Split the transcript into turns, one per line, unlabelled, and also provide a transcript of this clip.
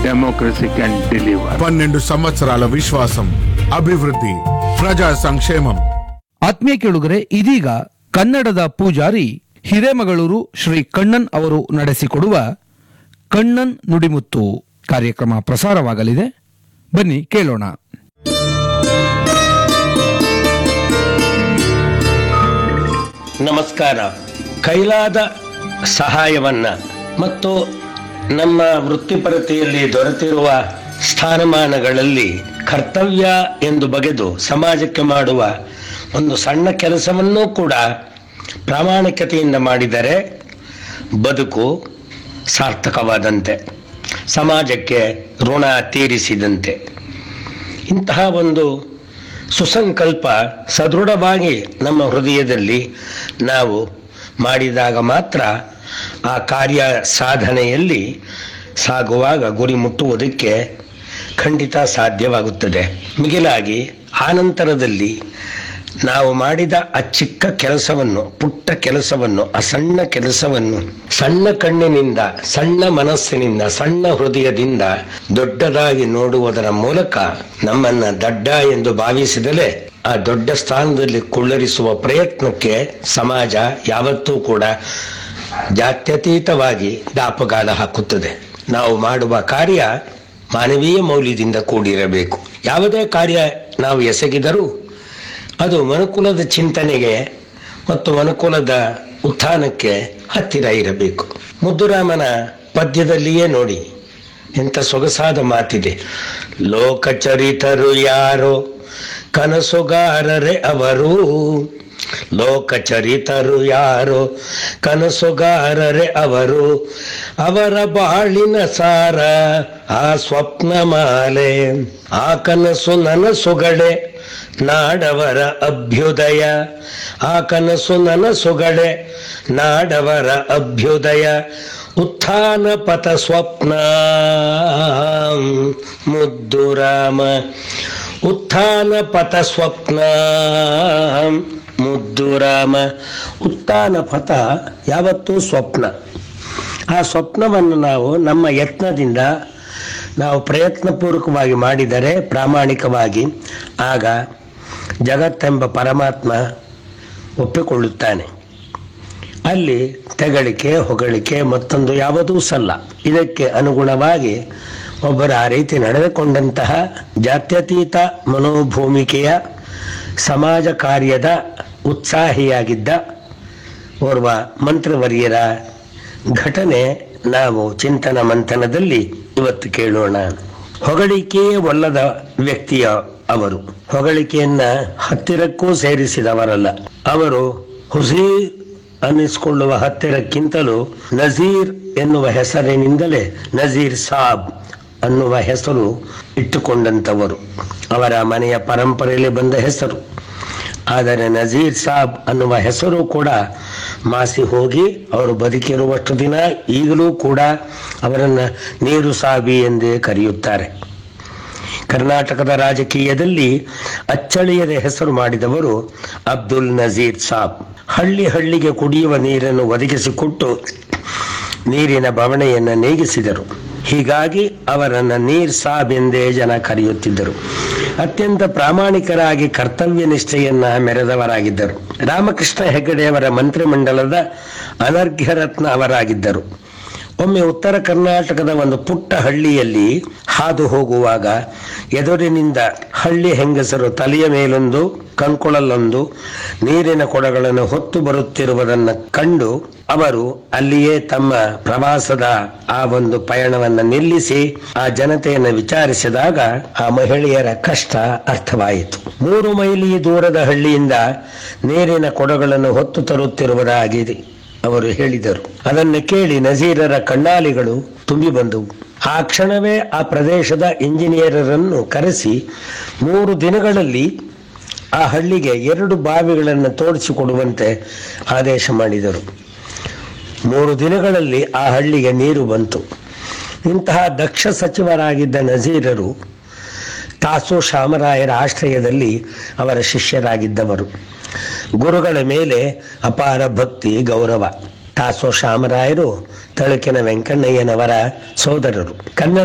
democracy can deliver.
పన్నెండు సంవత్సరాల విశ్వాసం అభివృద్ధి ప్రజా సంక్షేమం
ಆತ್ಮೀಯ ಕೇಳುಗರೆ ಇದೀಗ ಕನ್ನಡದ ಪೂಜಾರಿ ಹಿರೇಮಗಳೂರು ಶ್ರೀ ಕಣ್ಣನ್ ಅವರು ನಡೆಸಿಕೊಡುವ ಕಣ್ಣನ್ ನುಡಿಮುತ್ತು ಕಾರ್ಯಕ್ರಮ ಪ್ರಸಾರವಾಗಲಿದೆ ಬನ್ನಿ ಕೇಳೋಣ
ನಮಸ್ಕಾರ ಕೈಲಾದ ಸಹಾಯವನ್ನ ಮತ್ತು ನಮ್ಮ ವೃತ್ತಿಪರತೆಯಲ್ಲಿ ದೊರೆತಿರುವ ಸ್ಥಾನಮಾನಗಳಲ್ಲಿ ಕರ್ತವ್ಯ ಎಂದು ಬಗೆದು ಸಮಾಜಕ್ಕೆ ಮಾಡುವ ಒಂದು ಸಣ್ಣ ಕೆಲಸವನ್ನೂ ಕೂಡ ಪ್ರಾಮಾಣಿಕತೆಯಿಂದ ಮಾಡಿದರೆ ಬದುಕು ಸಾರ್ಥಕವಾದಂತೆ ಸಮಾಜಕ್ಕೆ ಋಣ ತೀರಿಸಿದಂತೆ ಇಂತಹ ಒಂದು ಸುಸಂಕಲ್ಪ ಸದೃಢವಾಗಿ ನಮ್ಮ ಹೃದಯದಲ್ಲಿ ನಾವು ಮಾಡಿದಾಗ ಮಾತ್ರ ಆ ಕಾರ್ಯ ಸಾಧನೆಯಲ್ಲಿ ಸಾಗುವಾಗ ಗುರಿ ಮುಟ್ಟುವುದಕ್ಕೆ ಖಂಡಿತ ಸಾಧ್ಯವಾಗುತ್ತದೆ ಮಿಗಿಲಾಗಿ ಆನಂತರದಲ್ಲಿ ನಾವು ಮಾಡಿದ ಆ ಚಿಕ್ಕ ಕೆಲಸವನ್ನು ಪುಟ್ಟ ಕೆಲಸವನ್ನು ಆ ಸಣ್ಣ ಕೆಲಸವನ್ನು ಸಣ್ಣ ಕಣ್ಣಿನಿಂದ ಸಣ್ಣ ಮನಸ್ಸಿನಿಂದ ಸಣ್ಣ ಹೃದಯದಿಂದ ದೊಡ್ಡದಾಗಿ ನೋಡುವುದರ ಮೂಲಕ ನಮ್ಮನ್ನ ದಡ್ಡ ಎಂದು ಭಾವಿಸಿದಲೇ ಆ ದೊಡ್ಡ ಸ್ಥಾನದಲ್ಲಿ ಕುಳ್ಳರಿಸುವ ಪ್ರಯತ್ನಕ್ಕೆ ಸಮಾಜ ಯಾವತ್ತೂ ಕೂಡ ಜಾತ್ಯತೀತವಾಗಿ ದಾಪಗಾಲ ಹಾಕುತ್ತದೆ ನಾವು ಮಾಡುವ ಕಾರ್ಯ ಮಾನವೀಯ ಮೌಲ್ಯದಿಂದ ಕೂಡಿರಬೇಕು ಯಾವುದೇ ಕಾರ್ಯ ನಾವು ಎಸಗಿದರೂ ಅದು ಮನುಕುಲದ ಚಿಂತನೆಗೆ ಮತ್ತು ಮನುಕುಲದ ಉತ್ಥಾನಕ್ಕೆ ಹತ್ತಿರ ಇರಬೇಕು ಮುದ್ದುರಾಮನ ಪದ್ಯದಲ್ಲಿಯೇ ನೋಡಿ ಎಂಥ ಸೊಗಸಾದ ಮಾತಿದೆ ಲೋಕಚರಿತರು ಯಾರೋ ಕನಸುಗಾರರೇ ಅವರು ಲೋಕಚರಿತರು ಯಾರೋ ಕನಸುಗಾರರೇ ಅವರು ಅವರ ಬಾಳಿನ ಸಾರ ಆ ಸ್ವಪ್ನ ಮಾಲೆ ಆ ಕನಸು ನನಸುಗಡೆ ನಾಡವರ ಅಭ್ಯುದಯ ಆ ಕನಸು ನನಸುಗಡೆ ನಾಡವರ ಅಭ್ಯುದಯ ಉತ್ಥಾನ ಪಥ ಸ್ವಪ್ನ ಮುದ್ದು ರಾಮ ಉತ್ಥಾನ ಪಥ ಸ್ವಪ್ನ ಮುದ್ದು ರಾಮ ಉತ್ಥಾನ ಪಥ ಯಾವತ್ತೂ ಸ್ವಪ್ನ ಆ ಸ್ವಪ್ನವನ್ನು ನಾವು ನಮ್ಮ ಯತ್ನದಿಂದ ನಾವು ಪ್ರಯತ್ನಪೂರ್ವಕವಾಗಿ ಮಾಡಿದರೆ ಪ್ರಾಮಾಣಿಕವಾಗಿ ಆಗ ಜಗತ್ತೆಂಬ ಪರಮಾತ್ಮ ಒಪ್ಪಿಕೊಳ್ಳುತ್ತಾನೆ ಅಲ್ಲಿ ತೆಗಳಿಕೆ ಹೊಗಳಿಕೆ ಮತ್ತೊಂದು ಯಾವುದೂ ಸಲ್ಲ ಇದಕ್ಕೆ ಅನುಗುಣವಾಗಿ ಒಬ್ಬರ ಆ ರೀತಿ ನಡೆದುಕೊಂಡಂತಹ ಜಾತ್ಯತೀತ ಮನೋಭೂಮಿಕೆಯ ಸಮಾಜ ಕಾರ್ಯದ ಉತ್ಸಾಹಿಯಾಗಿದ್ದ ಓರ್ವ ಮಂತ್ರವರ್ಯರ ಘಟನೆ ನಾವು ಚಿಂತನ ಮಂಥನದಲ್ಲಿ ಇವತ್ತು ಕೇಳೋಣ ಹೊಗಳಿಕೆಯೇ ಒಲ್ಲದ ವ್ಯಕ್ತಿಯ ಅವರು ಹೊಗಳಿಕೆಯನ್ನ ಹತ್ತಿರಕ್ಕೂ ಸೇರಿಸಿದವರಲ್ಲ ಅವರು ಹುಸೀರ್ ಅನ್ನಿಸಿಕೊಳ್ಳುವ ಹತ್ತಿರಕ್ಕಿಂತಲೂ ನಜೀರ್ ಎನ್ನುವ ಹೆಸರಿನಿಂದಲೇ ನಜೀರ್ ಸಾಬ್ ಅನ್ನುವ ಹೆಸರು ಇಟ್ಟುಕೊಂಡಂಥವರು ಅವರ ಮನೆಯ ಪರಂಪರೆಯಲ್ಲಿ ಬಂದ ಹೆಸರು ಆದರೆ ನಜೀರ್ ಸಾಬ್ ಅನ್ನುವ ಹೆಸರು ಕೂಡ ಮಾಸಿ ಹೋಗಿ ಅವರು ಬದುಕಿರುವಷ್ಟು ದಿನ ಈಗಲೂ ಕೂಡ ಅವರನ್ನು ನೀರು ಸಾಬಿ ಎಂದೇ ಕರೆಯುತ್ತಾರೆ ಕರ್ನಾಟಕದ ರಾಜಕೀಯದಲ್ಲಿ ಅಚ್ಚಳಿಯದ ಹೆಸರು ಮಾಡಿದವರು ಅಬ್ದುಲ್ ನಜೀರ್ ಸಾಬ್ ಹಳ್ಳಿ ಹಳ್ಳಿಗೆ ಕುಡಿಯುವ ನೀರನ್ನು ಒದಗಿಸಿಕೊಟ್ಟು ನೀರಿನ ಬವಣೆಯನ್ನು ನೇಗಿಸಿದರು ಹೀಗಾಗಿ ಅವರನ್ನು ನೀರ್ ಸಾಬ್ ಎಂದೇ ಜನ ಕರೆಯುತ್ತಿದ್ದರು ಅತ್ಯಂತ ಪ್ರಾಮಾಣಿಕರಾಗಿ ಕರ್ತವ್ಯ ನಿಷ್ಠೆಯನ್ನ ಮೆರೆದವರಾಗಿದ್ದರು ರಾಮಕೃಷ್ಣ ಹೆಗಡೆಯವರ ಮಂತ್ರಿಮಂಡಲದ ಅನರ್ಘ್ಯ ರತ್ನ ಅವರಾಗಿದ್ದರು ಒಮ್ಮೆ ಉತ್ತರ ಕರ್ನಾಟಕದ ಒಂದು ಪುಟ್ಟ ಹಳ್ಳಿಯಲ್ಲಿ ಹಾದು ಹೋಗುವಾಗ ಎದುರಿನಿಂದ ಹಳ್ಳಿ ಹೆಂಗಸರು ತಲೆಯ ಮೇಲೊಂದು ಕಂಕುಳಲ್ಲೊಂದು ನೀರಿನ ಕೊಡಗಳನ್ನು ಹೊತ್ತು ಬರುತ್ತಿರುವುದನ್ನು ಕಂಡು ಅವರು ಅಲ್ಲಿಯೇ ತಮ್ಮ ಪ್ರವಾಸದ ಆ ಒಂದು ಪಯಣವನ್ನು ನಿಲ್ಲಿಸಿ ಆ ಜನತೆಯನ್ನು ವಿಚಾರಿಸಿದಾಗ ಆ ಮಹಿಳೆಯರ ಕಷ್ಟ ಅರ್ಥವಾಯಿತು ಮೂರು ಮೈಲಿ ದೂರದ ಹಳ್ಳಿಯಿಂದ ನೀರಿನ ಕೊಡಗಳನ್ನು ಹೊತ್ತು ತರುತ್ತಿರುವುದಾಗಿದೆ ಅವರು ಹೇಳಿದರು ಅದನ್ನು ಕೇಳಿ ನಜೀರರ ಕಣ್ಣಾಲಿಗಳು ತುಂಬಿ ಬಂದವು ಆ ಕ್ಷಣವೇ ಆ ಪ್ರದೇಶದ ಇಂಜಿನಿಯರರನ್ನು ಕರೆಸಿ ಮೂರು ದಿನಗಳಲ್ಲಿ ಆ ಹಳ್ಳಿಗೆ ಎರಡು ಬಾವಿಗಳನ್ನು ತೋಡಿಸಿಕೊಡುವಂತೆ ಆದೇಶ ಮಾಡಿದರು ಮೂರು ದಿನಗಳಲ್ಲಿ ಆ ಹಳ್ಳಿಗೆ ನೀರು ಬಂತು ಇಂತಹ ದಕ್ಷ ಸಚಿವರಾಗಿದ್ದ ನಜೀರರು ತಾಸು ಶಾಮರಾಯರ ಆಶ್ರಯದಲ್ಲಿ ಅವರ ಶಿಷ್ಯರಾಗಿದ್ದವರು ಗುರುಗಳ ಮೇಲೆ ಅಪಾರ ಭಕ್ತಿ ಗೌರವ ತಾಸೋ ಶಾಮರಾಯರು ತಳುಕಿನ ವೆಂಕಣ್ಣಯ್ಯನವರ ಸೋದರರು ಕನ್ನಡ